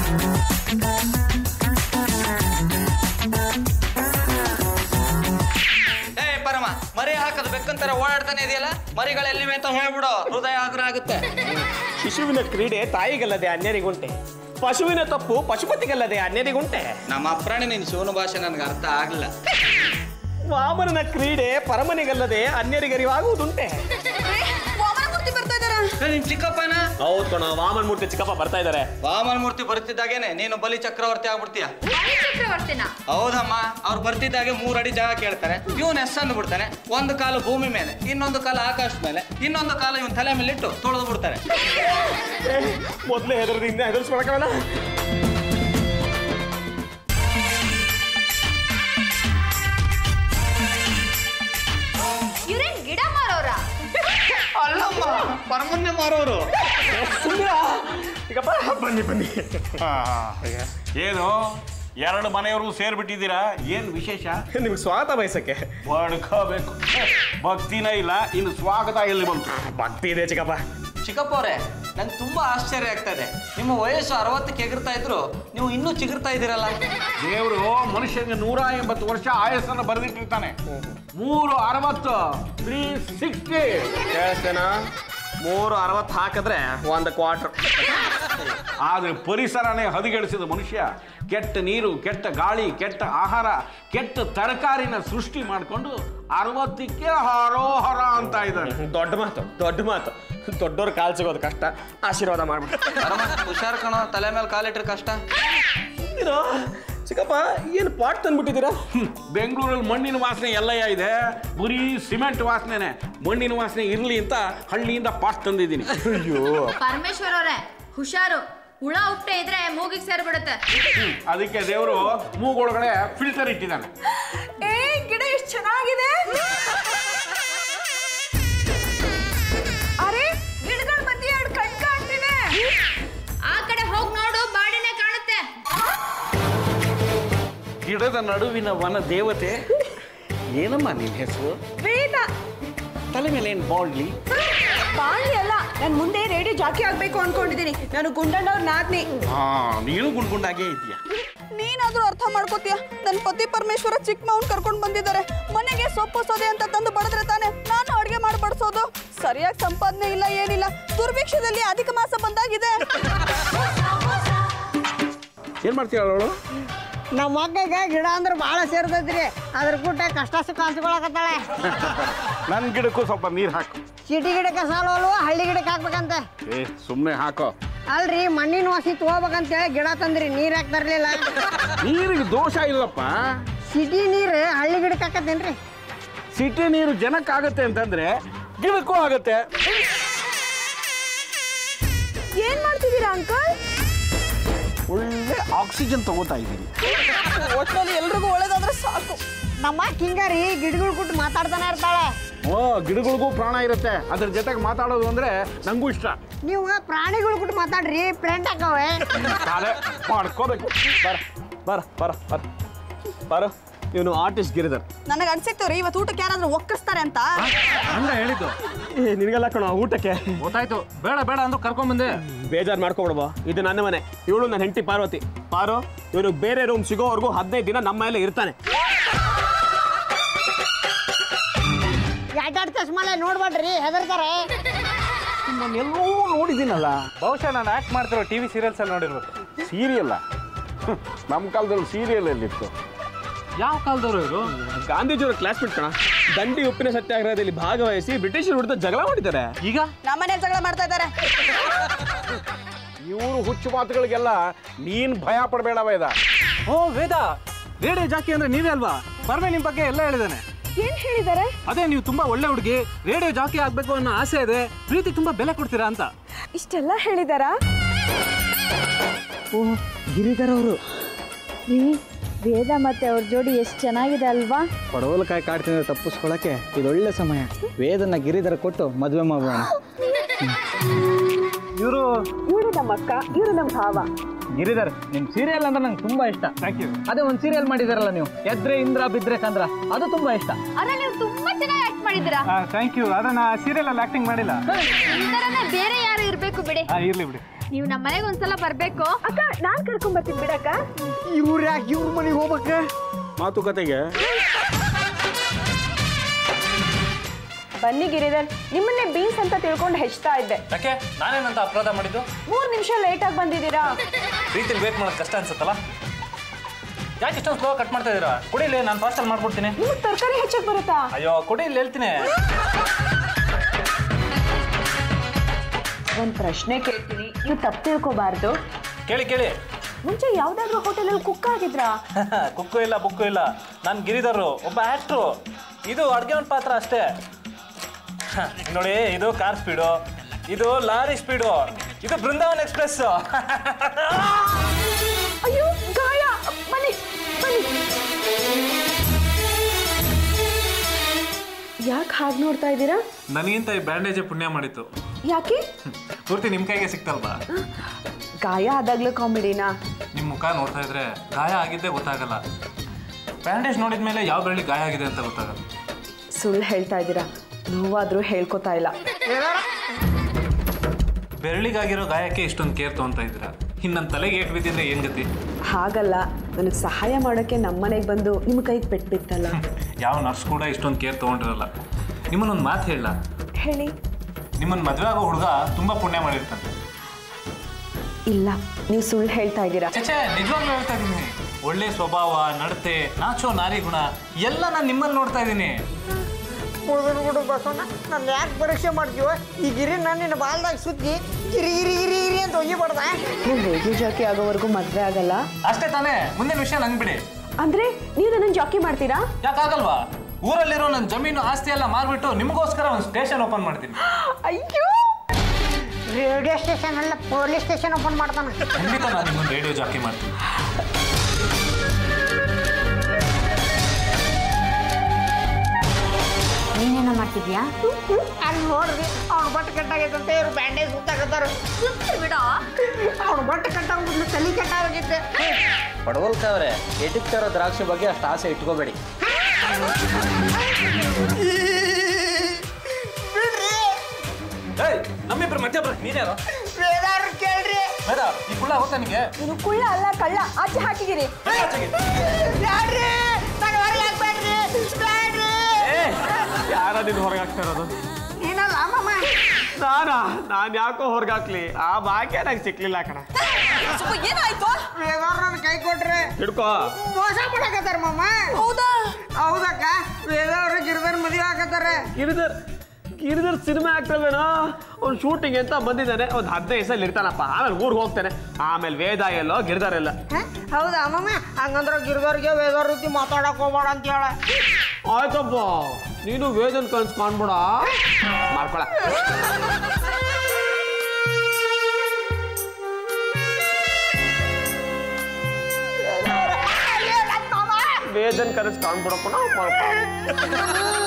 ಏ ಪರಮ ಮರಿ ಹಾಕದ ಬೆಕ್ಕಂತರ ಓಡಾಡ್ತಾನೆ ಇದೆಯಲ್ಲ ಮರಿಗಳು ಎಲ್ಲಿವೆ ಅಂತ ಹೇಳ್ಬಿಡು ಹೃದಯ ಆಗ್ರ ಆಗುತ್ತೆ ಶಿಶುವಿನ ಕ್ರೀಡೆ ತಾಯಿಗಲ್ಲದೆ ಅನ್ಯರಿಗುಂಟೆ ಪಶುವಿನ ತಪ್ಪು ಪಶುಪತಿಗಲ್ಲದೆ ಅನ್ಯರಿಗುಂಟೆ ನಮ್ಮ ಅಪ್ರಾಣಿ ನಿನ್ ಶಿವನ ಭಾಷೆ ನನ್ಗೆ ಅರ್ಥ ಆಗ್ಲಿಲ್ಲ ವಾಮನನ ಕ್ರೀಡೆ ಪರಮನಿಗಲ್ಲದೆ ಅನ್ಯರಿಗರಿವಾಗುವುದುಂಟೆ ವಾಮನ ಮೂರ್ತಿ ಬರ್ತಾ ಇದಾರ ಏ, ನಿನ್ ಚಿಕ್ಕಪ್ಪನ ಹೌದು ಕಣ ವಾಮನ್ ಮೂರ್ತಿ ಚಿಕ್ಕಪ್ಪ ಬರ್ತಾ ಇದ್ದಾರೆ ವಾಮನ ಮೂರ್ತಿ ಬರ್ತಿದ್ದಾಗೇನೆ ನೀನು ಬಲಿ ಚಕ್ರವರ್ತಿ ಆಗ್ಬಿಡ್ತೀಯ ಚಕ್ರವರ್ತಿನ ಹೌದಮ್ಮ ಅವ್ರು ಬರ್ತಿದ್ದಾಗೆ ಮೂರ್ ಅಡಿ ಜಾಗ ಕೇಳ್ತಾರೆ ಇವನ್ ಎಸ್ ಅಂದ್ಬಿಡ್ತಾನೆ ಒಂದು ಕಾಲು ಭೂಮಿ ಮೇಲೆ ಇನ್ನೊಂದು ಕಾಲು ಆಕಾಶದ ಮೇಲೆ ಇನ್ನೊಂದು ಕಾಲು ಇವನ್ ತಲೆ ಮೇಲೆ ಇಟ್ಟು ತೊಳೆದು ಬಿಡ್ತಾರೆ ಮೊದಲೇ ಹೆದರದಿಂದ ಹೆದರ್ಸ್ಕೊಳಕಲ್ಲ ಇವ್ರೇನ್ ಗಿಡ ಮಾರೋರ ಅಲ್ಲಮ್ಮ ಪರಮನ್ಯ ಮಾರೋರು ಚಿಕ್ಕಪ್ಪ ಬನ್ನಿ ಬನ್ನಿ ಏನು ಎರಡು ಮನೆಯವರು ಸೇರ್ಬಿಟ್ಟಿದ್ದೀರಾ ಏನು ವಿಶೇಷ ನಿಮ್ಗೆ ಸ್ವಾಗತ ಬಯಸಕ್ಕೆ ಬಡ್ಕೋಬೇಕು ಭಕ್ತಿನೇ ಇಲ್ಲ ಇನ್ನು ಸ್ವಾಗತ ಎಲ್ಲಿ ಬಂತು ಭಕ್ತಿ ಇದೆ ಚಿಕ್ಕಪ್ಪ ಚಿಕ್ಕಪ್ಪ ಅವರೇ ನಂಗೆ ತುಂಬಾ ಆಶ್ಚರ್ಯ ಆಗ್ತಾ ಇದೆ ನಿಮ್ಮ ವಯಸ್ಸು ಅರವತ್ತಕ್ಕೆ ಎಗರ್ತಾ ಇದ್ರು ನೀವು ಇನ್ನೂ ಚಿಗುರ್ತಾ ಇದ್ದೀರಲ್ಲ ದೇವರು ಮನುಷ್ಯನಿಗೆ ನೂರ ಎಂಬತ್ತು ವರ್ಷ ಆಯಸ್ಸನ್ನು ಬರೆದಿಟ್ಟಿರ್ತಾನೆ ಮೂರು ಅರವತ್ತು ತ್ರೀ ಸಿಕ್ಸ್ಟಿ ಕೇಳಿಸ್ತೇನಾ ಮೂರು ಅರವತ್ತು ಹಾಕಿದ್ರೆ ಒಂದು ಕ್ವಾರ್ಟರ್ ಆದ್ರೆ ಪರಿಸರನೇ ಹದಗೆಡಿಸಿದ ಮನುಷ್ಯ ಕೆಟ್ಟ ನೀರು ಕೆಟ್ಟ ಗಾಳಿ ಕೆಟ್ಟ ಆಹಾರ ಕೆಟ್ಟ ತರಕಾರಿನ ಸೃಷ್ಟಿ ಮಾಡಿಕೊಂಡು ಅರವತ್ತಕ್ಕೆ ಹರೋಹರ ಅಂತ ಇದ್ದಾನೆ ದೊಡ್ಡ ಮಾತು ದೊಡ್ಡ ಮಾತು ದೊಡ್ಡವ್ರ ಕಾಲ್ ಸಿಗೋದು ಕಷ್ಟ ಆಶೀರ್ವಾದ ಮಾಡ್ಬಿಟ್ಟು ಪರಮ ಹುಷಾರ್ ಕಣೋ ತಲೆ ಮೇಲೆ ಕಾಲಿಟ್ರೆ ಕಷ್ಟ ಇದು ಚಿಕ್ಕಪ್ಪ ಏನು ಪಾಟ್ ತಂದ್ಬಿಟ್ಟಿದ್ದೀರಾ ಬೆಂಗಳೂರಲ್ಲಿ ಮಣ್ಣಿನ ವಾಸನೆ ಎಲ್ಲಯ್ಯ ಇದೆ ಬರೀ ಸಿಮೆಂಟ್ ವಾಸನೆನೆ ಮಣ್ಣಿನ ವಾಸನೆ ಇರಲಿ ಅಂತ ಹಳ್ಳಿಯಿಂದ ಪಾಟ್ ತಂದಿದ್ದೀನಿ ಅಯ್ಯೋ ಪರಮೇಶ್ವರ್ ಅವರೇ ಹುಷಾರು ಹುಳ ಉಪ್ಪೆ ಇದ್ರೆ ಮೂಗಿಗೆ ಸೇರ್ಬಿಡುತ್ತೆ ಅದಕ್ಕೆ ದೇವರು ಮೂಗೊಳಗಡೆ ಫಿಲ್ಟರ್ ಇಟ್ಟಿದ್ದಾನೆ ಏ ಗಿಡ ಎಷ್ಟು ಚೆನ್ನಾಗಿದೆ ಅರೆ ಗಿಡಗಳ ಮಧ್ಯೆ ಎರಡು ಕಣ್ ಕಾಣ್ತಿವೆ ಆ ಕಡೆ ಹೋಗಿ ನೋಡು ಬಾಡಿನೇ ಕಾಣುತ್ತೆ ಗಿಡದ ನಡುವಿನ ವನ ದೇವತೆ ಏನಮ್ಮ ನಿನ್ನ ಹೆಸರು ವೇದ ತಲೆ ಮೇಲೆ ಏನು ಬಾಳ್ಲಿ ಬಾಳಿ ಅಲ್ಲ ನಾನು ಮುಂದೆ ರೇಡಿಯೋ ಜಾಕಿ ಆಗ್ಬೇಕು ಅನ್ಕೊಂಡಿದ್ದೀನಿ ನಾನು ಗುಂಡಣ್ಣವ್ರ ನಾದ್ನಿ ಹಾ ನೀನು ಗುಂಡ್ಗುಂಡಾಗೇ ಇದೆಯಾ ನೀನಾದ್ರೂ ಅರ್ಥ ಮಾಡ್ಕೋತೀಯ ನನ್ನ ಪತಿ ಪರಮೇಶ್ವರ ಚಿಕ್ಕ ಮಾವನ್ ಕರ್ಕೊಂಡು ಬಂದಿದ್ದಾರೆ ಮನೆಗೆ ಸೊಪ್ಪು ಸೊದೆ ಅಂತ ತಂದು ಬಡಿದ್ರೆ ತಾನೆ ನಾನು ಅಡುಗೆ ಮಾಡಿ ಬಡಿಸೋದು ಸರಿಯಾಗಿ ಸಂಪಾದನೆ ಇಲ್ಲ ಏನಿಲ್ಲ ದುರ್ಭಿಕ್ಷದಲ್ಲಿ ಅಧಿಕ ಮಾಸ ಬಂದಾಗಿದೆ ಏನು ಮಾಡ್ತೀಯ ಅವಳು ನಮ್ಮ ಮಕ್ಕಳಿಗೆ ಗಿಡ ಅಂದ್ರೆ ಭಾಳ ಸೇರ್ತೈತ್ರಿ ಅದ್ರ ಕೂಟ ಕಷ್ಟ ಸುಖ ಹಂಚ್ಕೊಳಕತ್ತಾಳೆ ನನ್ನ ಗಿಡಕ್ಕೂ ಸ್ವಲ್ಪ ನೀರು ಹಾಕು ಸಿಟಿ ಗಿಡಕ್ಕೆ ಸಾಲವಲ್ವ ಹಳ್ಳಿ ಗಿಡಕ್ಕೆ ಹಾಕ್ಬೇಕಂತೆ ಏ ಸುಮ್ಮನೆ ಹಾಕೋ ಅಲ್ರಿ ಮಣ್ಣಿನ ವಾಸಿ ತಗೋಬೇಕಂತೇಳಿ ಗಿಡ ತಂದ್ರಿ ನೀರ್ ಯಾಕೆ ತರ್ಲಿಲ್ಲ ನೀರಿಗೆ ದೋಷ ಇಲ್ಲಪ್ಪ ಸಿಟಿ ನೀರು ಹಳ್ಳಿ ಗಿಡಕ್ಕೆ ಹಾಕತ್ತೇನ್ರಿ ಸಿಟಿ ನೀರು ಜನಕ್ಕಾಗತ್ತೆ ಅಂತಂದ್ರೆ ಗಿಡಕ್ಕೂ ಆಗತ್ತೆ ಏನ್ ಮಾಡ್ತಿದ್ದೀರಾ ಅಂಕಲ್ ಒಳ್ಳೆ ಆಕ್ಸಿಜನ್ ತಗೋತಾ ಇದ್ದೀನಿ ಒಟ್ಟಿನಲ್ಲಿ ಎಲ್ರಿಗೂ ಒಳ್ಳೇದಾದ್ರೆ ಸಾಕು ನಮ್ಮ ಕಿಂಗಾರಿ ಗಿಡಗಳು ಕೊಟ್ಟು ಮಾತಾಡ್ತಾನೆ ಇರ್ತಾಳೆ ಓ ಗಿಡಗಳಿಗೂ ಪ್ರಾಣ ಇರುತ್ತೆ ಅದ್ರ ಜೊತೆಗೆ ಮಾತಾಡೋದು ಅಂದ್ರೆ ನಂಗೂ ಇಷ್ಟ ನೀವು ಪ್ರಾಣಿಗಳು ಕೊಟ್ಟು ಮಾತಾಡ್ರಿ ಫ್ರೆಂಡ್ ಹಾಕವೆ ಅದೇ ಮಾಡ್ಕೋಬೇಕು ಬರ ಬರ ಬರ ಬರ ಬಾರೋ ಇವನು ಆರ್ಟಿಸ್ಟ್ ಗಿರಿಧರ್ ನನಗೆ ಅನ್ಸಿತ್ತು ರೀ ಇವತ್ತು ಊಟಕ್ಕೆ ಯಾರಾದ್ರೂ ಒಕ್ಕರಿಸ್ತಾರೆ ಅಂತ ಹಂಗ ಹೇಳಿದ್ದು ಏ ನಿನಗೆಲ್ಲ ಕಣೋ ಊಟಕ್ಕೆ ಗೊತ್ತಾಯ್ತು ಬೇಡ ಬೇಡ ಅಂದ್ರು ಕರ್ಕೊಂಡ್ ಬಂದೆ ಬೇಜಾರು ಮಾಡ್ಕೊಬಿಡ್ಬೋ ಇದು ನನ್ನ ಮನೆ ಇವಳು ನನ್ನ ಹೆಂಡತಿ ಪಾರ್ವತಿ ಪಾರು ಇವನು ಬೇರೆ ರೂಮ್ ಸಿಗೋವರೆಗೂ ಹದಿನೈದು ದಿನ ನಮ್ಮ ಮೇಲೆ ಇರ್ತಾನೆ ಎರಡೆರಡು ಚಸ್ಮಾಲೆ ನೋಡ್ಬೇಡ್ರಿ ಹೆದರ್ತಾರೆ ಎಲ್ಲೋ ನೋಡಿದ್ದೀನಲ್ಲ ಬಹುಶಃ ನಾನು ಆಕ್ಟ್ ಮಾಡ್ತಿರೋ ಟಿವಿ ಸೀರಿಯಲ್ಸ್ ಅಲ್ಲಿ ನೋಡಿರ್ಬೇಕು ಸೀರಿಯಲ್ಲ ನಮ್ಮ ಕಾಲದಲ್ಲಿ ಸೀರಿಯಲ್ ಎಲ್ಲಿತ್ತು ಯಾವ ಕಾಲದವರು ಇವರು ಗಾಂಧೀಜಿಯವರ ಕ್ಲಾಸ್ ಕಣ ದಂಡಿ ಉಪ್ಪಿನ ಸತ್ಯಾಗ್ರಹದಲ್ಲಿ ಭಾಗವಹಿಸಿ ಬ್ರಿಟಿಷರ ವಿರುದ್ಧ ಜಗಳ ಮಾಡಿದ್ದಾರೆ ಈಗ ನಮ್ಮನೇಲಿ ಜಗಳ ಮಾಡ್ತಾ ಇದ್ದಾರೆ ಇವರು ಹುಚ್ಚು ಮಾತುಗಳಿಗೆಲ್ಲ ನೀನ್ ಭಯ ಪಡಬೇಡ ವೇದ ಓ ವೇದ ರೇಡಿಯೋ ಜಾಕಿ ಅಂದ್ರೆ ನೀವೇ ಅಲ್ವಾ ಪರ್ವೆ ನಿಮ್ ಬಗ್ಗೆ ಎಲ್ಲ ಹೇಳಿದಾನೆ ಏನ್ ಹೇಳಿದ್ದಾರೆ ಅದೇ ನೀವು ತುಂಬಾ ಒಳ್ಳೆ ಹುಡುಗಿ ರೇಡಿಯೋ ಜಾಕಿ ಆಗ್ಬೇಕು ಅನ್ನೋ ಆಸೆ ಇದೆ ಪ್ರೀತಿ ತುಂಬಾ ಬೆಲೆ ಕೊಡ್ತೀರಾ ಅಂತ ಇಷ್ಟೆಲ್ಲ ಹೇಳಿದಾರಾ ಗಿರಿಧರ್ ಅವರು ವೇದ ಮತ್ತೆ ಅವ್ರ ಜೋಡಿ ಎಷ್ಟು ಚೆನ್ನಾಗಿದೆ ಅಲ್ವಾ ಪಡವಲಕಾಯಿ ಕಾಡ್ತಿಂದ ತಪ್ಪಿಸ್ಕೊಳಕ್ಕೆ ಇದೊಳ್ಳೆ ಸಮಯ ವೇದನ ಗಿರಿಧರ ಕೊಟ್ಟು ಮದುವೆ ಮಾಡೋಣ ಇವರು ಇವರು ನಮ್ಮ ಅಕ್ಕ ಇವರು ನಮ್ಮ ಭಾವ ಗಿರಿಧರ್ ನಿಮ್ ಸೀರಿಯಲ್ ಅಂದ್ರೆ ನಂಗೆ ತುಂಬಾ ಇಷ್ಟ ಥ್ಯಾಂಕ್ ಯು ಅದೇ ಒಂದು ಸೀರಿಯಲ್ ಮಾಡಿದಾರಲ್ಲ ನೀವು ಎದ್ರೆ ಇಂದ್ರ ಬಿದ್ರೆ ಚಂದ್ರ ಅದು ತುಂಬಾ ಇಷ್ಟ ಅದ್ರಲ್ಲಿ ನೀವು ತುಂಬಾ ಚೆನ್ನಾಗಿ ಆಕ್ಟ್ ಮಾಡಿದ್ದೀರಾ ಥ್ಯಾಂಕ್ ಯು ಅದನ್ನ ಸೀರಿಯಲ್ ಅಲ್ಲಿ ಆಕ್ಟಿಂಗ್ ಮಾಡಿಲ್ಲ ಈ ಥರನೇ ಬೇರೆ ಯಾರು ಇರ್ಬೇಕು ಬಿಡಿ ಆ, ಇರ್ಲಿ ಬಿಡಿ ನೀವು ನಮ್ಮ ಮನೆಗೆ ಒಂದ್ಸಲ ಬರ್ಬೇಕು ಅಕ್ಕ ನಾನ್ ಕರ್ಕೊಂಡ್ ಬರ್ತೀನಿ ಬಿಡಕ್ಕ ಇವ್ರ ಯಾಕೆ ಇವ್ರ ಮನೆಗೆ ಹೋಗ್ಬೇಕ ಮಾತುಕತೆಗೆ ಬನ್ನಿ ಗಿರಿಧರ್ ನಿಮ್ಮನ್ನೇ ಬೀನ್ಸ್ ಅಂತ ತಿಳ್ಕೊಂಡು ಹೆಚ್ತಾ ಇದ್ದೆ ಯಾಕೆ ನಾನೇನಂತ ಅಪರಾಧ ಮಾಡಿದ್ದು ಮೂರ್ ನಿಮಿಷ ಲೇಟ್ ಆಗಿ ಬಂದಿದ್ದೀರಾ ಪ್ರೀತಿಲಿ ವೇಟ್ ಮಾಡೋದು ಕಷ್ಟ ಅನ್ಸುತ್ತಲ್ಲ ಯಾಕೆ ಇಷ್ಟೊಂದು ಸ್ಲೋ ಕಟ್ ಮಾಡ್ತಾ ಇದೀರಾ ಕುಡಿಲಿ ನಾನು ಫಾಸ್ಟಲ್ಲಿ ಮಾಡ್ಕೊಡ್ತೀನಿ ನಿಮ್ಗೆ ತರಕಾರಿ ಹೆಚ್ಚಕ್ ಬರುತ್ತಾ ಅಯ್ಯೋ ಕುಡಿ ಇಲ್ಲಿ ಹೇಳ್ತೀನಿ ಒಂದ್ ಪ್ರಶ್ನೆ ಕೇಳ್ತೀನಿ ನೀವು ತಪ್ಪು ತಿಳ್ಕೊಬಾರ್ದು ಕೇಳಿ ಕೇಳಿ ಮುಂಚೆ ಯಾವ್ದಾದ್ರು ಹೋಟೆಲಲ್ಲಿ ಕುಕ್ ಆಗಿದ್ರಾ ಕುಕ್ಕು ಇಲ್ಲ ಬುಕ್ಕು ಇಲ್ಲ ನಾನು ಗಿರಿಧರು ಒಬ್ಬ ಆ್ಯಕ್ಟ್ರು ಇದು ಅಡುಗೆ ಒಂದು ಪಾತ್ರ ಅಷ್ಟೇ ಹ, ನೋಡಿ ಇದು ಕಾರ್ ಸ್ಪೀಡು ಇದು ಲಾರಿ ಸ್ಪೀಡು ಇದು ಬೃಂದಾವನ್ ಎಕ್ಸ್ಪ್ರೆಸ್ ಅಯ್ಯೋ ಗಾಯ ಬನ್ನಿ ಬನ್ನಿ ಯಾಕೆ ಹಾಗೆ ನೋಡ್ತಾ ಇದ್ದೀರಾ ನನಗಿಂತ ಈ ಬ್ಯಾಂಡೇಜ್ ಪುಣ್ಯ ಮಾಡಿತ್ತು ಯಾಕೆ ಪೂರ್ತಿ ನಿಮ್ಮ ಕೈಗೆ ಸಿಕ್ತಲ್ವಾ ಗಾಯ ಆದಾಗ್ಲೂ ಕಾಮಿಡಿನಾ ನಿಮ್ಮ ಮುಖ ನೋಡ್ತಾ ಇದ್ರೆ ಗಾಯ ಆಗಿದ್ದೇ ಗೊತ್ತಾಗಲ್ಲ ಬ್ಯಾಂಡೇಜ್ ನೋಡಿದ ಮೇಲೆ ಯಾವ ಬೆಳ್ಳಿ ಗಾಯ ಆಗಿದೆ ಅಂತ ಗೊತ್ತಾಗಲ್ಲ ಸುಳ್ಳು ಹೇಳ್ತಾ ಇದ್ದೀರಾ ನೋವಾದ್ರೂ ಹೇಳ್ಕೊತಾ ಇಲ್ಲ ಬೆರಳಿಗಾಗಿರೋ ಗಾಯಕ್ಕೆ ಇಷ್ಟೊಂದು ಕೇರ್ ತೊಗೊತಾ ಇದ್ದೀರಾ ಇನ್ನು ನನ್ನ ತಲೆಗೆ ಏಟ್ ಬಿದ್ದಿದ್ರೆ ಏನು ಗತಿ ಹಾಗಲ್ಲ ನನಗೆ ಸಹಾಯ ಮಾಡೋಕ್ಕೆ ನಮ್ಮನೆಗೆ ಬಂದು ನಿಮ್ಮ ಕೈಗೆ ಪೆಟ್ಟು ಬಿತ್ತಲ್ಲ ಯಾವ ನರ್ಸ್ ಕೂಡ ಇಷ್ಟೊಂದು ಕೇರ್ ತೊಗೊಂಡಿರಲ್ಲ ನಿಮ್ಮನ್ನೊಂದು ಮಾತು ಹೇಳ ಹೇಳಿ ನಿಮ್ಮನ್ನು ಮದುವೆ ಆಗೋ ಹುಡುಗ ತುಂಬ ಪುಣ್ಯ ಮಾಡಿರ್ತಾನೆ ಇಲ್ಲ ನೀವು ಸುಳ್ಳು ಹೇಳ್ತಾ ಇದ್ದೀರಾ ಚಚೆ ನಿಜವಾಗ್ಲೂ ಹೇಳ್ತಾ ಇದ್ದೀನಿ ಒಳ್ಳೆ ಸ್ವಭಾವ ನಡತೆ ನಾಚೋ ನಾರಿ ಗುಣ ಎಲ್ಲ ನಾನು ನಿಮ್ಮಲ್ಲಿ ನೋಡ್ತಾ ಇದ್ದೀನಿ ಮುಗಿದು ಬಿಡು ಬಸವಣ್ಣ ನಾನು ಯಾಕೆ ಪರೀಕ್ಷೆ ಮಾಡ್ತೀವ ಈ ಗಿರಿ ನಾನು ನಿನ್ನ ಬಾಲ್ದಾಗ ಸುತ್ತಿ ಗಿರಿ ಗಿರಿ ಗಿರಿ ಗಿರಿ ಅಂತ ಒಯ್ಯಬಾರ್ದ ನೀವು ರೇಡಿಯೋ ಜಾಕಿ ಆಗೋವರೆಗೂ ಮದುವೆ ಆಗಲ್ಲ ಅಷ್ಟೇ ತಾನೇ ಮುಂದಿನ ವಿಷಯ ನಂಗೆ ಬಿಡಿ ಅಂದ್ರೆ ನೀವು ನನ್ನ ಜಾಕಿ ಮಾಡ್ತೀರಾ ಯಾಕಾಗಲ್ವಾ ಊರಲ್ಲಿರೋ ನನ್ನ ಜಮೀನು ಆಸ್ತಿ ಎಲ್ಲ ಮಾರ್ಬಿಟ್ಟು ನಿಮಗೋಸ್ಕರ ಒಂದು ಸ್ಟೇಷನ್ ಓಪನ್ ಮಾಡ್ತೀನಿ ಅಯ್ಯೋ ರೇಡಿಯೋ ಸ್ಟೇಷನ್ ಅಲ್ಲ ಪೊಲೀಸ್ ಸ್ಟೇಷನ್ ಓಪನ್ ಮಾಡ್ತಾನೆ ಖಂಡಿತ ನಾನು ನಿಮ್ಮನ್ನು ರೇಡಿಯೋ ಜಾಕಿ ಮಾಡ್ತೀನಿ ನೀನೇನೋ ಮಾಡ್ತಿದ್ಯಾ ಅಲ್ಲಿ ನೋಡ್ರಿ ಅವ್ನ ಬಟ್ಟೆ ಕಟ್ಟಾಗೈತಂತೆ ಇವ್ರು ಬ್ಯಾಂಡೇಜ್ ಸುತ್ತಾಕತ್ತಾರ ಬಿಡ ಅವ್ನ ಬಟ್ಟೆ ಕಟ್ಟಾಗ ಮೊದಲು ತಲೆ ಕಟ್ಟಾಗಿದ್ದೆ ಪಡವಲ್ಕವ್ರೆ ಎಟಿಕ್ ತರೋ ದ್ರಾಕ್ಷಿ ಬಗ್ಗೆ ಅಷ್ಟು ಆಸೆ ಇಟ್ಕೋಬೇಡಿ ಬಿಡ್ರಿ ಏಯ್ ನಮ್ಮಿಬ್ರು ಮಧ್ಯ ಬರ ನೀನ್ಯಾರು ವೇದಾರು ಕೇಳ್ರಿ ಬೇಡ ಈ ಕುಳ್ಳ ಹೋಗ್ತಾ ನಿಮಗೆ ಇದು ಕುಳ್ಳ ಅಲ್ಲ ಕಳ್ಳ ಆಚೆ ಹಾಕಿಗಿರಿ ಬ್ಯಾಡ್ರಿ ನಾನು ಹೊರಗೆ ಹಾಕ್ಬೇಡ್ರಿ ಬ್ಯಾಡ್ರಿ ಯಾರ ನಿನ್ ಹೊರಗೆ ಹಾಕ್ತಾ ಇರೋದು ನೀನಲ್ಲ ಅಮ್ಮಮ್ಮ ನಾನಾ ನಾನು ಯಾಕೋ ಹೊರಗೆ ಹಾಕ್ಲಿ ಆ ಭಾಗ್ಯ ನಂಗೆ ಸಿಕ್ಲಿಲ್ಲ ಕಣ ಸ್ವಲ್ಪ ಏನಾಯ್ತು ವೇದಾರು ನನ್ನ ಕೈ ಕೊಟ್ರೆ ಹಿಡ್ಕೋ ಮೋಸ ಮಾಡಕತ್ತಾರ ಮಮ್ಮ ಹೌದಾ ಹೌದಕ್ಕ ವೇದವ್ರು ಗಿರಿದಾರ್ ಮದುವೆ ಹಾಕತ್ತಾರ ಗಿರಿಧರ್ ಗಿರಿಧರ್ ಸಿನಿಮಾ ಆಗ್ತವೇನೋ ಅವ್ನು ಶೂಟಿಂಗ್ ಅಂತ ಬಂದಿದ್ದಾನೆ ಒಂದು ಹದಿನೈದು ಸಲ ಇರ್ತಾನಪ್ಪ ಆಮೇಲೆ ಊರಿಗೆ ಹೋಗ್ತಾನೆ ಆಮೇಲೆ ವೇದ ಎಲ್ಲೋ ಗಿರಿಧರ್ ಎಲ್ಲ ಹ? ಹೌದಾ ಅಮ್ಮಮ್ಮ ಹಂಗಂದ್ರೆ ಗಿರಿದವ್ರಿಗೆ ವೇದವ್ರ ರೀತಿ ಮಾತಾಡಕ್ ಹೋಗ್ಬೇಡ ಅಂತ ಹೇಳ ಆಯ್ತಪ್ಪ ನೀನು ವೇದನ್ ಕನ್ಸ್ ಕಾಣ್ಬೇಡ ಮಾಡ್ಕೊಳ ವೇದನ್ ಕನಸು ಕಾಣ್ಬಿಡಪ್ಪ ನಾವು ಮಾಡ್ಕೊ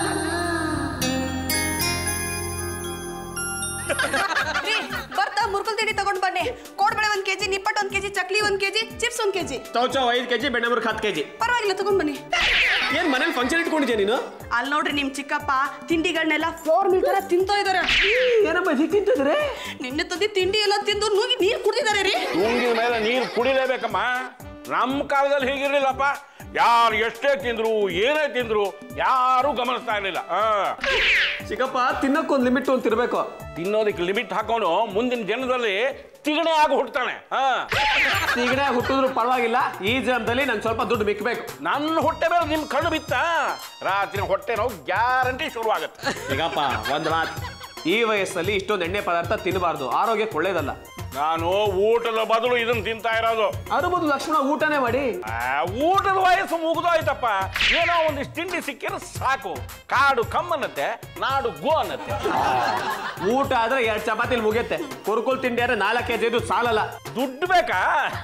ರೀ ಬರ್ತಾ ಮುರ್ಕಲ್ ತಿಂಡಿ ತಗೊಂಡ್ ಬನ್ನಿ ಕೋಡ್ಬಳೆ ಒಂದ್ ಕೆಜಿ ನಿಪ್ಪಟ್ಟು ಒಂದ್ ಕೆಜಿ ಚಕ್ಲಿ ಒಂದ್ ಕೆಜಿ ಚಿಪ್ಸ್ ಒಂದ್ ಕೆಜಿ ಚೌ ಚೌ ಐದು ಕೆಜಿ ಬೆಣ್ಣೆಮುರ್ಕ್ ಹತ್ತು ಕೆಜಿ ಪರವಾಗಿಲ್ಲ ತಗೊಂಡ್ ಬನ್ನಿ ಏನ್ ಮನೇಲಿ ಫಂಕ್ಷನ್ ಇಟ್ಕೊಂಡಿದ್ಯಾ ನೀನು ಅಲ್ಲಿ ನೋಡ್ರಿ ನಿಮ್ ಚಿಕ್ಕಪ್ಪ ತಿಂಡಿಗಳನ್ನೆಲ್ಲ ಫ್ಲೋರ್ ಮಿಲ್ ತರ ತಿಂತಾ ಇದಾರೆ ಏನಪ್ಪ ಇದು ತಿಂತಿದ್ರೆ ನಿನ್ನೆ ತಂದಿ ತಿಂಡಿ ಎಲ್ಲ ತಿಂದು ನುಗ್ಗಿ ನೀರ್ ಕುಡ್ದಿದ್ದಾರೆ ರೀ ತುಂಗಿದ ಮೇಲೆ ನೀರು ಕುಡಿಲೇಬೇಕಮ್ಮ ನಮ್ಮ ಕಾಲದಲ್ಲಿ ಹೀಗಿರ್ಲಿಲ್ಲಪ್ಪ ಯಾರು ಎಷ್ಟೇ ತಿಂದ್ರು ಏನೇ ತಿಂದ್ರು ಯಾರು ಗಮನಿಸ್ತಾ ಇರಲಿಲ್ಲ ಚಿಕ್ಕಪ್ಪ ತಿನ್ನಕ್ಕೊಂದು ಲಿಮಿಟ್ ಅಂತ ಇರ್ಬೇಕು ತಿನ್ನೋದಕ್ಕೆ ಲಿಮಿಟ್ ಹಾಕೊಂಡು ಮುಂದಿನ ಜನದಲ್ಲಿ ತಿಗಣೆ ಆಗಿ ಹುಡ್ತಾನೆ ಹಾ ಸೀಗಡೆ ಹುಟ್ಟಿದ್ರು ಪರವಾಗಿಲ್ಲ ಈ ಜನ್ಮದಲ್ಲಿ ನಂಗೆ ಸ್ವಲ್ಪ ದುಡ್ಡು ಮಿಕ್ಬೇಕು ನನ್ನ ಹೊಟ್ಟೆ ಮೇಲೆ ನಿಮ್ ಕಣ್ಣು ಬಿತ್ತ ರಾತ್ರಿ ಹೊಟ್ಟೆ ನೋವು ಗ್ಯಾರಂಟಿ ಶುರುವಾಗತ್ತೆ ಚಿಕ್ಕಪ್ಪ ಒಂದು ಮಾತು ಈ ವಯಸ್ಸಲ್ಲಿ ಇಷ್ಟೊಂದು ಎಣ್ಣೆ ಪದಾರ್ಥ ತಿನ್ನಬಾರ್ದು ಆರೋಗ್ಯಕ್ಕೆ ಒಳ್ಳೇದಲ್ಲ ನಾನು ಊಟದ ಬದಲು ಇದನ್ನ ತಿಂತಾ ಇರೋದು ಅದ್ರ ಬದಲು ಲಕ್ಷ್ಮಣ ಊಟನೇ ಮಾಡಿ ಆ, ಊಟದ ವಯಸ್ಸು ಮುಗಿದೋಯ್ತಪ್ಪ ಏನೋ ಒಂದಿಷ್ಟು ತಿಂಡಿ ಸಿಕ್ಕಿದ್ರೆ ಸಾಕು ಕಾಡು ಕಮ್ಮನ್ನತ್ತೆ ನಾಡು ಗೋ ಅನ್ನತ್ತೆ ಊಟ ಆದ್ರೆ ಎರಡು ಚಪಾತಿಲಿ ಮುಗಿಯುತ್ತೆ ಕುರ್ಕುಲ್ ತಿಂಡಿ ಆದ್ರೆ ನಾಲ್ಕು ಕೆಜಿ ಇದು ಸಾಲಲ್ಲ ದುಡ್ಡು ಬೇಕಾ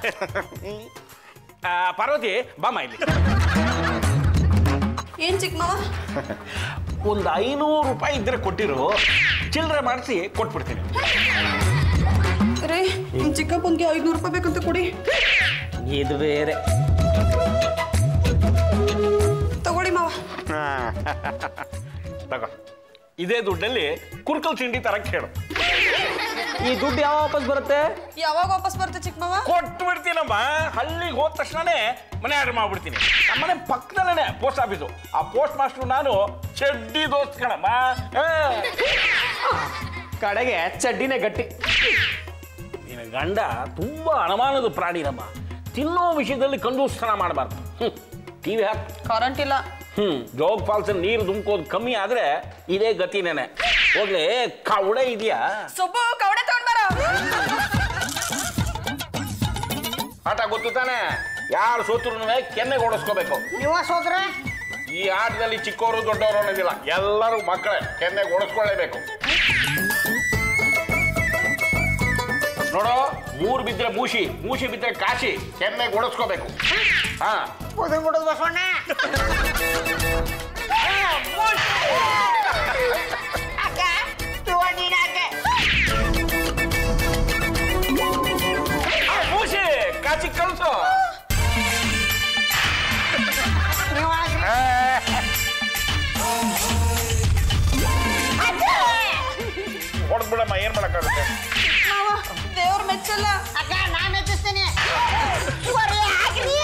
ಆ, ಪಾರ್ವತಿ ಬಾಮ ಇಲ್ಲಿ ಏನ್ ಚಿಕ್ಕ ಮಾವ ಒಂದು ಐನೂರು ರೂಪಾಯಿ ಇದ್ರೆ ಕೊಟ್ಟಿರು ಚಿಲ್ಲರೆ ಮಾಡಿಸಿ ಕೊಟ್ಬಿಡ್ತೀನಿ ರೀ ನಿಮ್ ಚಿಕ್ಕಪ್ಪನ್ಗೆ ಐದ್ನೂರು ರೂಪಾಯಿ ಬೇಕಂತ ಕೊಡಿ ಇದು ಬೇರೆ ತಗೊಳ್ಳಿ ಮಾವ ತಗೋ ಇದೇ ದುಡ್ಡಲ್ಲಿ ಕುರ್ಕಲ್ ತಿಂಡಿ ತರಕ್ಕೆ ಹೇಳು ಈ ದುಡ್ಡು ಯಾವ ವಾಪಸ್ ಬರುತ್ತೆ ಯಾವಾಗ ವಾಪಸ್ ಬರುತ್ತೆ ಚಿಕ್ಕ ಮಾವ ಕೊಟ್ಟು ಬಿಡ್ತೀನಮ್ಮ ಹಳ್ಳಿಗೆ ಹೋದ ತಕ್ಷಣನೇ ಮನೆ ಆರ್ಡರ್ ಮಾಡ್ಬಿಡ್ತೀನಿ ನಮ್ಮ ಮನೆ ಪಕ್ಕದಲ್ಲೇ ಪೋಸ್ಟ್ ಆಫೀಸು ಆ ಪೋಸ್ಟ್ ಮಾಸ್ಟರ್ ನಾನು ಚಡ್ಡಿ ದೋಸ್ತ್ ಕಣಮ್ಮ ಆ. ಕಡೆಗೆ ಚಡ್ಡಿನೇ ಗಟ್ಟಿ ನಿನ್ನ ಗಂಡ ತುಂಬಾ ಅನುಮಾನದ ಪ್ರಾಣಿನಮ್ಮ ತಿನ್ನೋ ವಿಷಯದಲ್ಲಿ ಕಂಜೂಸ್ತನ ಮಾಡಬಾರ್ದು ಹ್ಞೂ ಟಿವಿ ಹಾಕ್ ಕರೆಂಟ್ ಇಲ್ಲ ಹ್ಮ್ ಜೋಗ್ ಫಾಲ್ಸ್ ನೀರು ದುಮ್ಕೋದು ಕಮ್ಮಿ ಆದ್ರೆ ಇದೇ ಗತಿನೇನೆ ಹೋಗ್ಲಿ ಕವಡೆ ಇದೆಯಾ ಸುಬ್ಬು ಕವಡೆ ತಗೊಂಡ್ ಬರ ಆಟ ಗೊತ್ತು ತಾನೆ ಯಾರು ಸೋತ್ರು ಕೆನ್ನೆ ಓಡಿಸ್ಕೋಬೇಕು ನೀವ ಸೋದ್ರೆ ಈ ಆಟದಲ್ಲಿ ಚಿಕ್ಕವರು ದೊಡ್ಡವರು ಅನ್ನೋದಿಲ್ಲ ಎಲ್ಲರೂ ಮಕ್ಕಳೇ ಕೆನ್ನೆ ಓಡಿಸ್ಕೊಳ್ಳೇಬೇಕು ನೋಡು ಮೂರು ಬಿದ್ರೆ ಮೂಷಿ ಮೂಷಿ ಬಿದ್ರೆ ಕಾಶಿ ಕೆನ್ನೆ ಓಡಿಸ್ಕೋಬೇಕು ಹಾ ಉದನ್ ಬಿಡೋದು ಬಸವಣ್ಣ ಅಕ್ಕ ಇವ ನೀನ್ ಅಕ್ಕ ಆ, ಮೂಷಿ ಕಾಶಿ ಕಳಿಸು ನೀವ್ ಹಾಕ್ರಿ. ಹೊಡೆದ್ಬಿಡಮ್ಮ ಏನ್ ಮಾಡಕ್ಕಾಗುತ್ತೆ ಮಾವ ದೇವ್ರ ಮೆಚ್ಚಲ್ಲ ಅಕ್ಕ ನಾ ಮೆಚ್ಚಿಸ್ತೀನಿ ಬರ್ರಿ, ಹಾಕ್ರಿ.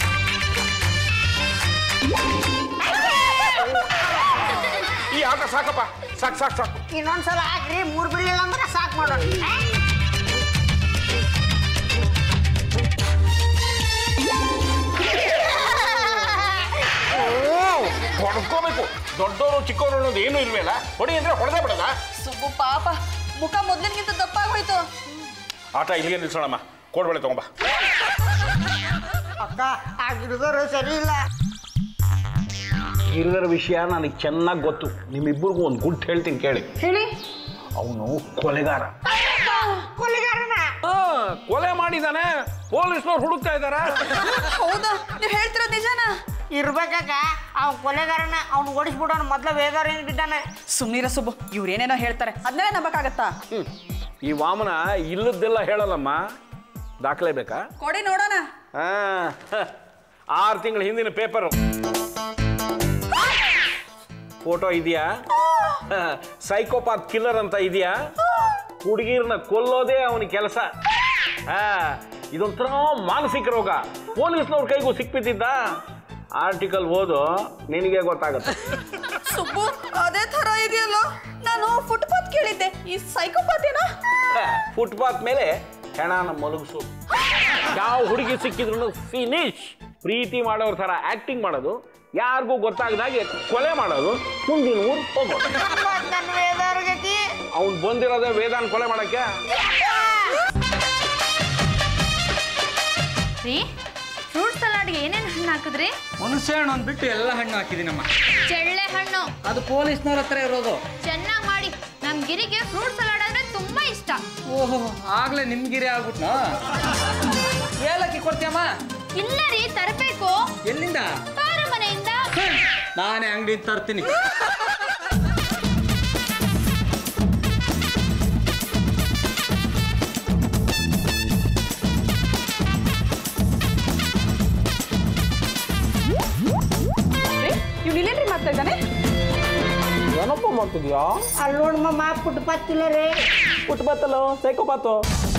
ಈ ಆಟ ಸಾಕಪ್ಪ ಸಾಕು ಸಾಕು ಸಾಕು ಇನ್ನೊಂದ್ಸಲ ಹಾಕ್ರಿ ಮೂರ್ ಬಿಡ್ಲಿಲ್ಲ ಅಂದ್ರೆ ಸಾಕ್ ಮಾಡೋಣ ಹೊಡ್ಕೋಬೇಕು ದೊಡ್ಡವರು ಚಿಕ್ಕವರು ಅನ್ನೋದು ಏನು ಇಲ್ವಲ್ಲ ಹೊಡಿ ಅಂದ್ರೆ ಹೊಡೆದೇ ಬಿಡದ ಸುಬ್ಬು ಪಾಪ ಮುಖ ಮೊದ್ಲಿನ್ಗಿಂತ ದಪ್ಪಾಗೋಯ್ತು ಆಟ ಇಲ್ಲಿಗೆ ನಿಲ್ಸೋಣಮ್ಮ ಕೋಡ್ಬಳೆ ತಗೊಂಬ ಅಕ್ಕ ಆ ಗಿಡದವ್ರು ಸರಿ ಇಲ್ಲ ಗಿರಿಧರ ವಿಷಯ ನನಗೆ ಚೆನ್ನಾಗಿ ಗೊತ್ತು ನಿಮ್ಮಿಬ್ಬರಿಗೂ ಒಂದು ಗುಡ್ ಹೇಳ್ತೀನಿ ಕೇಳಿ ಹೇಳಿ ಅವನು ಕೊಲೆಗಾರ ಕೊಲೆಗಾರನ ಆ, ಕೊಲೆ ಮಾಡಿದಾನೆ ಪೊಲೀಸ್ನವ್ರು ಹುಡುಕ್ತಾ ಇದಾರ ಹೌದಾ ನೀವ್ ಹೇಳ್ತಿರೋದ್ ನಿಜಾನಾ ಇರ್ಬೇಕಕ್ಕ ಅವ್ ಕೊಲೆಗಾರನ ಅವ್ನು ಓಡಿಸ್ಬಿಡೋಣ ಮೊದ್ಲ ವೇದಾರ ಏನ್ ಬಿದ್ದಾನೆ ಸುಮ್ನೀರ ಸುಬ್ಬು ಇವ್ರೇನೇನೋ ಹೇಳ್ತಾರೆ ಅದನ್ನೇ ನಂಬಕ್ಕಾಗತ್ತಾ ಈ ವಾಮನ ಇಲ್ಲದ್ದೆಲ್ಲ ಹೇಳಲ್ಲಮ್ಮ ದಾಖಲೆ ಬೇಕಾ ಕೊಡಿ ನೋಡೋಣ ಆ, ಆರು ತಿಂಗಳ ಹಿಂದಿನ ಪೇಪರು ಫೋಟೋ ಇದೆಯಾ ಸೈಕೋಪಾತ್ ಕಿಲ್ಲರ್ ಅಂತ ಇದೆಯಾ ಹುಡುಗಿರ್ನ ಕೊಲ್ಲೋದೇ ಅವನ ಕೆಲಸ ಇದೊಂಥರ ಮಾನಸಿಕ ರೋಗ ಪೊಲೀಸ್ನವ್ರ ಕೈಗೂ ಸಿಕ್ಬಿದ್ದಿದ್ದ ಆರ್ಟಿಕಲ್ ಓದು ನಿನಗೆ ಗೊತ್ತಾಗುತ್ತೆ ಸುಬ್ಬು ಅದೇ ತರ ಇದೆಯಲ್ಲ ನಾನು ಫುಟ್ಪಾತ್ ಕೇಳಿದ್ದೆ ಈ ಸೈಕೋಪಾತೇನಾ ಫುಟ್ಪಾತ್ ಮೇಲೆ ಹೆಣನ ಮಲಗಿಸು ಯಾವ ಹುಡುಗಿ ಸಿಕ್ಕಿದ್ರು ಫಿನಿಶ್ ಪ್ರೀತಿ ಮಾಡೋರ್ ಥರ ಆಕ್ಟಿಂಗ್ ಮಾಡೋದು ಯಾರಿಗೂ ಗೊತ್ತಾಗದಾಗೆ ಕೊಲೆ ಮಾಡೋದು ಮುಂದಿನ ಊರು ಹೋಗೋದು ನನ್ನ ವೇದಾರ ಗತಿ ಅವ್ನು ಬಂದಿರೋದೇ ವೇದಾನ್ ಕೊಲೆ ಮಾಡಕ್ಕೆ ರೀ ಫ್ರೂಟ್ ಸಲಾಡ್ಗೆ ಏನೇನು ಹಣ್ಣು ಹಾಕಿದ್ರಿ ಹುಣಸೆ ಹಣ್ಣು ಒಂದು ಬಿಟ್ಟು ಎಲ್ಲ ಹಣ್ಣು ಹಾಕಿದ್ದೀನಮ್ಮ ಚೆಳ್ಳೆ ಹಣ್ಣು ಅದು ಪೊಲೀಸ್ನವ್ರ ಹತ್ರ ಇರೋದು ಚೆನ್ನಾಗಿ ಮಾಡಿ ನಮ್ ಗಿರಿಗೆ ಫ್ರೂಟ್ ಸಲಾಡ್ ಅಂದ್ರೆ ತುಂಬಾ ಇಷ್ಟ ಓಹೋ ಆಗ್ಲೇ ನಿಮ್ಗಿರಿ ಆಗ್ಬಿಟ್ನಾ ಏಲಕ್ಕಿ ಕೊಡ್ತೀಯಮ್ಮ ಇಲ್ಲ ರೀ ತರಬೇಕು ಎಲ್ಲಿಂದ ಬಾರ ಮನೆಯಿಂದ ನಾನೇ ಅಂಗಡಿ ತರ್ತೀನಿ ಇವ್ನು ಇಲ್ಲೇನ್ರಿ ಮಾಡ್ತಾ ಇದ್ದಾನೆ ಏನಪ್ಪ ಮಾಡ್ತಿದ್ಯಾ ಅಲ್ಲಿ ನೋಡಮ್ಮ ಫುಟ್ಪಾತ್ ಇಲ್ಲ ರೀ ಹುಟ್ಟಬತ್ತಲ್ಲೋ ಸೈಕೋಪಾತು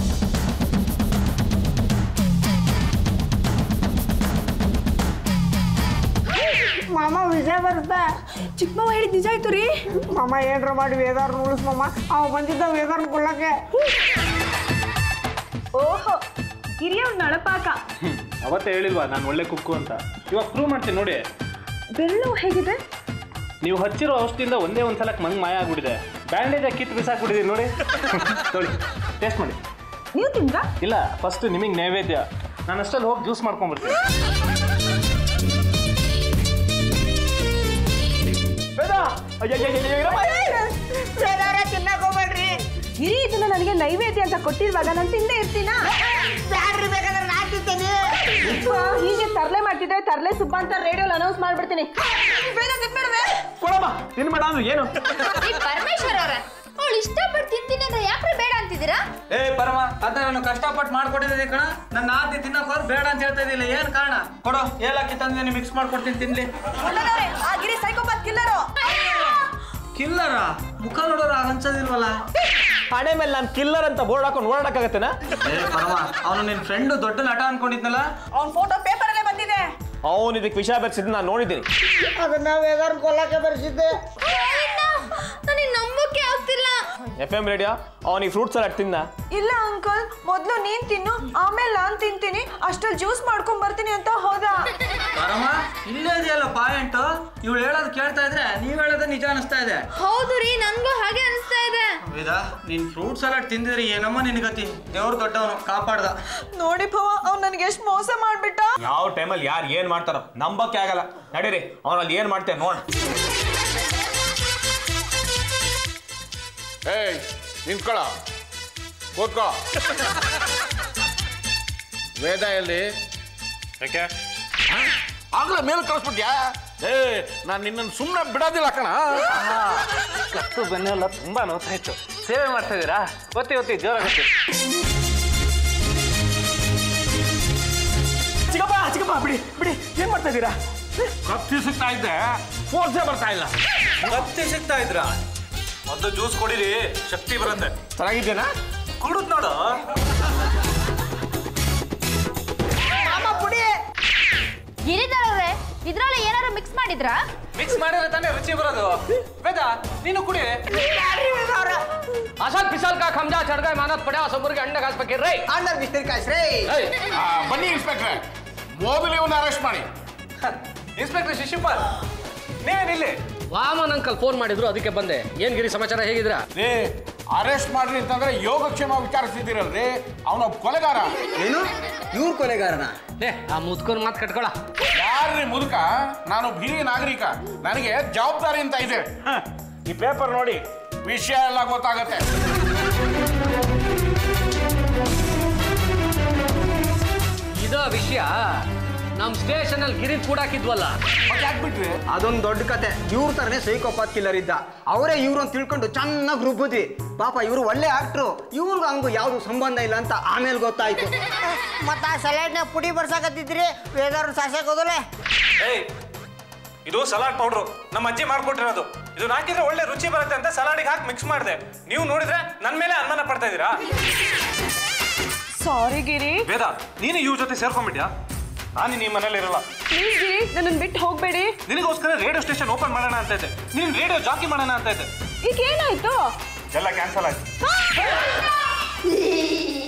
ಮಾಮ ವಿಷಯ ಬರುತ್ತಾ ಚಿಕ್ಕಮ್ಮ ಹೇಳಿದ್ ನಿಜ ಆಯ್ತು ರೀ ಮಾಮ ಏನ್ರ ಮಾಡಿ ವೇದಾರ್ನ ಉಳಿಸ್ ಮಾಮ ಅವ ಬಂದಿದ್ದ ವೇದಾರ್ನ ಕೊಲ್ಲಕ್ಕೆ ಓಹೋ ಗಿರಿಯವ್ ನಳಪಾಕ ಅವತ್ತೇ ಹೇಳಿಲ್ವಾ ನಾನು ಒಳ್ಳೆ ಕುಕ್ಕು ಅಂತ ಇವಾಗ ಪ್ರೂವ್ ಮಾಡ್ತೀನಿ ನೋಡಿ ಬೆಳ್ಳು ಹೇಗಿದೆ ನೀವು ಹಚ್ಚಿರೋ ಔಷಧಿಯಿಂದ ಒಂದೇ ಒಂದು ಸಲಕ್ಕೆ ಮಂಗ್ ಮಾಯ ಆಗ್ಬಿಟ್ಟಿದೆ ಬ್ಯಾಂಡೇಜ್ ಕಿತ್ತು ಬಿಸಾಕ್ಬಿಟ್ಟಿದ್ದೀನಿ ನೋಡಿ ನೋಡಿ ಟೇಸ್ಟ್ ಮಾಡಿ ನೀವು ತಿಂದ್ರಾ ಇಲ್ಲ ಫಸ್ಟ್ ನಿಮಗೆ ನೈವೇದ್ಯ ನಾನು ಅಷ್ಟಲ್ಲಿ ಹೋಗಿ ಜ್ಯೂಸ್ ಮಾಡ್ಕೊಂಡ್ಬರ್ತೀನಿ ವೇದಾರ ತಿನ್ನಕ್ ಹೋಗ್ಬೇಡ್ರಿ ಗಿರಿ ಇದನ್ನ ನನಗೆ ನೈವೇದ್ಯ ಅಂತ ಕೊಟ್ಟಿರುವಾಗ ನಾನು ತಿಂದೇ ಇರ್ತೀನಾ ಬ್ಯಾಡ್ರಿ ಬೇಕಾದ್ರೆ ನಾ ತಿಂತೇನೆ ಹೀಗೆ ತರ್ಲೆ ಮಾಡ್ತಿದ್ರೆ ತರ್ಲೆ ಸುಬ್ಬ ಅಂತ ರೇಡಿಯೋಲಿ ಅನೌನ್ಸ್ ಮಾಡ್ಬಿಡ್ತೀನಿ ಬೇಗ ತಿನ್ಬೇಡವೆ ಕೊಡಮ್ಮ ತಿನ್ಬೇಡ ಅಂದ್ರೆ ಏನು ಈ ಪರಮೇಶ್ವರ್ ಅವ್ರ ಅವಳು ಇಷ್ಟಪಟ್ಟು ತಿಂತೀನಿ ಅಂದ್ರೆ ಯಾಕ್ರೆ ಬೇಡ ಅಂತಿದ್ದೀರಾ ಏ ಪರಮ ಅದ ನಾನು ಕಷ್ಟಪಟ್ಟು ಮಾಡ್ಕೊಟ್ಟಿದ್ದೀನಿ ಕಣ ನನ್ನ ಆತಿ ತಿನ್ನಕ್ ಹೋದ್ರೆ ಬೇಡ ಅಂತ ಹೇಳ್ತಾ ಇದ್ದಿಲ್ಲ ಏನ್ ಕಾರಣ ಕೊಡು ಏಲಕ್ಕಿ ತಂದಿದ್ದೀನಿ ಮಿಕ್ಸ್ ಮಾಡ್ಕೊಡ್ತೀನಿ ತಿನ್ಲಿ ಅಣ್ಣನವ್ರೆ, ಆ ಗಿರಿ ಸೈಕೋಪಾತ್ ಕಿಲ್ಲರು ಕಿಲ್ಲರ ಮುಖ ನೋಡೋರು ಅನ್ಸೋದಿಲ್ವಲ್ಲ ಹಣೆ ಮೇಲೆ ನಾನು ಕಿಲ್ಲರ್ ಅಂತ ಬೋರ್ಡ್ ಹಾಕೊಂಡು ಓಡಾಡಕ್ಕಾಗತ್ತೇನಾ ಏ ಪರಮ ಅವನು ನಿನ್ ಫ್ರೆಂಡ್ ದೊಡ್ಡ ನಟ ಅನ್ಕೊಂಡಿದ್ನಲ್ಲ ಅವ್ನ ಫೋಟೋ ಪೇಪರಲ್ಲೇ ಬಂದಿದೆ ಅವನು ಇದಕ್ಕೆ ವಿಷಯ ಬೆರೆಸಿದ್ದು ನಾನು ನೋಡಿದ್ದೀನಿ ಅದನ್ನ ವೇದಾರ್ ಕೊಲ್ಲಕ್ಕೆ ಬರೆಸಿದ್ದೆ ನನಗೆ ನಂಬೋಕೆ ಆಗ್ತಿಲ್ಲ ಎಫ್ ಎಂ ರೇಡಿಯೋ ಅವನಿಗೆ ಫ್ರೂಟ್ ಸಲಾಡ್ ತಿಂದ ಇಲ್ಲ ಅಂಕಲ್ ಮೊದಲು ನೀನ್ ತಿನ್ನು ಆಮೇಲೆ ನಾನ್ ತಿಂತೀನಿ ಅಷ್ಟ್ರಲ್ಲಿ ಜ್ಯೂಸ್ ಮಾಡ್ಕೊಂಡ್ ಬರ್ತೀನಿ ಅಂತ ಹೋದ ಪರಮ ಇಲ್ಲೇ ಇದೆಯಲ್ಲ ಪಾಯಿಂಟ್ ಇವಳು ಹೇಳೋದು ಕೇಳ್ತಾ ಇದ್ರೆ ನೀವ್ ಹೇಳೋದು ನಿಜ ಅನಿಸ್ತಾ ಇದೆ ಹೌದು ರೀ ನನ್ಗೂ ಹಾಗೆ ಅನಿಸ್ತಾ ಇದೆ ವೇದ ನೀನ್ ಫ್ರೂಟ್ ಸಲಾಡ್ ತಿಂದಿದ್ರೆ ಏನಮ್ಮ ನಿನಗತಿ ದೇವ್ರು ದೊಡ್ಡವನು ಕಾಪಾಡ್ದ ನೋಡಿ ಭವ ಅವ್ನು ನನಗೆ ಎಷ್ಟು ಮೋಸ ಮಾಡ್ಬಿಟ್ಟ ಯಾವ ಟೈಮಲ್ಲಿ ಯಾರು ಏನು ಮಾಡ್ತಾರೋ ನಂಬಕ್ಕೆ ಆಗಲ್ಲ ನಡೀರಿ ಅವನಲ್ಲಿ ಏನು ಮಾಡ್ತೇನೆ ನೋಡ ಏಯ್ ನಿಂತ್ಕೊಳ್ಳ ಕೂತ್ಕೋ ವೇದ ಎಲ್ಲಿ ಯಾಕೆ ಆಗ್ಲೇ ಮೇಲೆ ಕಳಿಸ್ಬಿಟ್ಯಾ ಏ ನಾನು ನಿನ್ನನ್ನು ಸುಮ್ಮನೆ ಬಿಡೋದಿಲ್ಲ ಕಣ ಕತ್ತು ಬೆನ್ನೆಲ್ಲ ತುಂಬಾ ನೋತಾ ಇತ್ತು ಸೇವೆ ಮಾಡ್ತಾ ಇದ್ದೀರಾ ಒತ್ತಿ ಒತ್ತಿ ಜೋರಾಗುತ್ತೆ ಚಿಕ್ಕಪ್ಪ ಚಿಕ್ಕಪ್ಪ ಬಿಡಿ ಬಿಡಿ ಏನು ಮಾಡ್ತಾ ಇದ್ದೀರಾ ಕತ್ತಿ ಸಿಗ್ತಾ ಇದ್ದೆ ಫೋರ್ಸೇ ಬರ್ತಾ ಇಲ್ಲ ಕತ್ತಿ ಸಿಗ್ತಾ ಇದ್ರ ಮೊದಲು ಜ್ಯೂಸ್ ಕೊಡಿರಿ ಶಕ್ತಿ ಬರುತ್ತೆ ಚೆನ್ನಾಗಿದ್ದೇನಾ ಕುಡುದ್ ನೋಡು ಗಿರಿಧರ್ ಅವ್ರೆ ಇದ್ರಲ್ಲಿ ಏನಾದ್ರು ಮಿಕ್ಸ್ ಮಾಡಿದ್ರಾ ಮಿಕ್ಸ್ ಮಾಡಿದ್ರೆ ತಾನೇ ರುಚಿ ಬರೋದು ವೇದ ನೀನು ಕುಡಿ ಅಸಲ್ ಪಿಸಲ್ ಕಾ ಖಮ್ಜಾ ಚಡ್ಗಾಯ್ ಮಾನತ್ ಪಡ್ಯಾ ಸೊಬ್ಬರಿಗೆ ಅಂಡ ಕಾಸ್ಬೇಕಿರ್ ರೈ ಅಂಡರ್ ಬಿಸ್ತಿರ್ ಕಾಯ್ಸ್ರಿ ಆ, ಬನ್ನಿ ಇನ್ಸ್ಪೆಕ್ಟ್ರೆ ಮೊದಲು ಇವನ್ನ ಅರೆಸ್ಟ್ ಮಾಡಿ ಇನ್ಸ್ಪೆಕ್ಟರ್ ಶಿಶುಪಾಲ್ ನೀವೇನಿಲ್ಲಿ ವಾಮನ್ ಅಂಕಲ್ ಫೋನ್ ಮಾಡಿದ್ರು ಅದಕ್ಕೆ ಬಂದೆ ಏನ್ ಗಿರಿ ಸಮಾಚಾರ ಹೇಗಿದ್ದೀರಾ ರೇ ಅರೆಸ್ಟ್ ಮಾಡ್ರಿ ಅಂತಂದ್ರೆ ಯೋಗಕ್ಷೇಮ ವಿಚಾರಿಸಿದಿರಲ್ರಿ ಅವನೊಬ್ಬ ಕೊಲೆಗಾರ ಏನು ಇವ್ರ ಕೊಲೆಗಾರನ ಲೇ ಆ ಮುದ್ಕೊಂಡ್ ಮಾತು ಕಟ್ಕೊಳ ಯಾರ್ರಿ ಮುದುಕ ನಾನು ಹಿರಿಯ ನಾಗರಿಕ ನನಗೆ ಜವಾಬ್ದಾರಿ ಅಂತ ಇದೆ ಹ, ಈ ಪೇಪರ್ ನೋಡಿ ವಿಷಯ ಎಲ್ಲ ಗೊತ್ತಾಗತ್ತೆ ಇದೋ ವಿಷಯ ನಮ್ ಸ್ಟೇಷನ್ ಅಲ್ಲಿ ಗಿರಿ ಕೂಡಾಕಿದ್ವಲ್ಲ ಮತ್ತೆ ಯಾಕ್ಬಿಟ್ರಿ ಅದೊಂದು ದೊಡ್ಡ ಕತೆ ಇವ್ರ ತರನೇ ಸೈಕೋಪಾತ್ ಕಿಲ್ಲರ್ ಇದ್ದ ಅವರೇ ಇವ್ರು ಅಂತ ತಿಳ್ಕೊಂಡು ಚೆನ್ನಾಗಿ ರುಬ್ಬುದಿ ಪಾಪ ಇವರು ಒಳ್ಳೆ ಆಕ್ಟ್ರು ಇವ್ರಿಗೂ ಹಂಗು ಯಾವ್ದು ಸಂಬಂಧ ಇಲ್ಲ ಅಂತ ಆಮೇಲೆ ಗೊತ್ತಾಯ್ತು ಮತ್ತ ಆ ಸಲಾಡ್ನ ಪುಡಿ ಬರ್ಸಾಕತ್ತಿದ್ರಿ ವೇದಾರ್ ಸಾಸಕ್ ಹೋದಲೆ ಏಯ್ ಇದು ಸಲಾಡ್ ಪೌಡ್ರು ನಮ್ಮ ಅಜ್ಜಿ ಮಾಡ್ಕೊಟ್ಟಿರೋದು ಇದು ಹಾಕಿದ್ರೆ ಒಳ್ಳೆ ರುಚಿ ಬರುತ್ತೆ ಅಂತ ಸಲಾಡಿಗೆ ಹಾಕಿ ಮಿಕ್ಸ್ ಮಾಡಿದೆ ನೀವು ನೋಡಿದ್ರೆ ನನ್ನ ಮೇಲೆ ಅನುಮಾನ ಪಡ್ತಾ ಇದ್ದೀರಾ ಸಾರಿ ಗಿರಿ ವೇದ ನೀನು ಇವ್ರ ಜೊತೆ ಸೇರ್ಕೊಂಡ್ಬಿಟ್ಯಾ ನಾನು ನಿಮ್ಮ ಮನೇಲಿ ಇರಲ್ಲ ಪ್ಲೀಸ್ ಗಿರಿ ನನ್ನನ್ನು ಬಿಟ್ಟು ಹೋಗ್ಬೇಡಿ ನಿನಗೋಸ್ಕರ ರೇಡಿಯೋ ಸ್ಟೇಷನ್ ಓಪನ್ ಮಾಡೋಣ ಅಂತ ಇದ್ದೆ ನೀನು ರೇಡಿಯೋ ಜಾಕಿ ಮಾಡೋಣ ಅಂತ ಇದ್ದೆ ಈಗ ಏನಾಯ್ತು ಎಲ್ಲ ಕ್ಯಾನ್ಸಲ್ ಆಯ್ತು